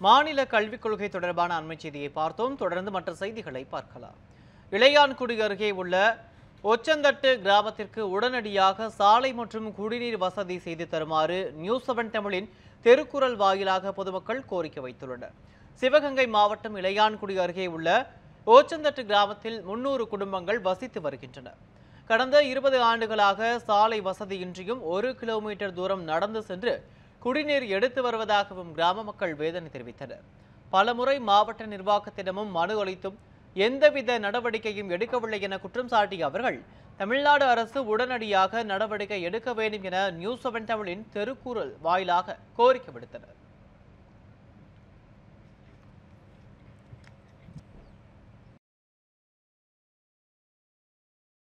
மாநில கல்விக் கொள்கை தொடர்பான அண்மை செய்தியை பார்த்தோம் தொடர்ந்து மற்ற செய்திகளை பார்க்கலாம் இளையான்குடி அருகே உள்ள ஒச்சந்தட்டு கிராமத்திற்கு உடனடியாக சாலை மற்றும் குடிநீர் வசதி செய்து தருமாறு நியூஸ் செவன் தமிழின் தெருக்குறள் வாயிலாக பொதுமக்கள் கோரிக்கை வைத்துள்ளனர் சிவகங்கை மாவட்டம் இளையான்குடி அருகே உள்ள ஓச்சந்தட்டு கிராமத்தில் முன்னூறு குடும்பங்கள் வசித்து வருகின்றன கடந்த இருபது ஆண்டுகளாக சாலை வசதியின்றியும் ஒரு கிலோமீட்டர் தூரம் நடந்து சென்று குடிநீர் எடுத்து வருவதாகவும் கிராம மக்கள் வேதனை தெரிவித்தனர் பலமுறை மாவட்ட நிர்வாகத்திடமும் மனு அளித்தும் எந்தவித நடவடிக்கையும் எடுக்கவில்லை என குற்றம் சாட்டிய அவர்கள் தமிழ்நாடு அரசு உடனடியாக நடவடிக்கை எடுக்க வேண்டும் என நியூஸ் செவன் தமிழின் தெருக்கூறல் வாயிலாக கோரிக்கை விடுத்தனர்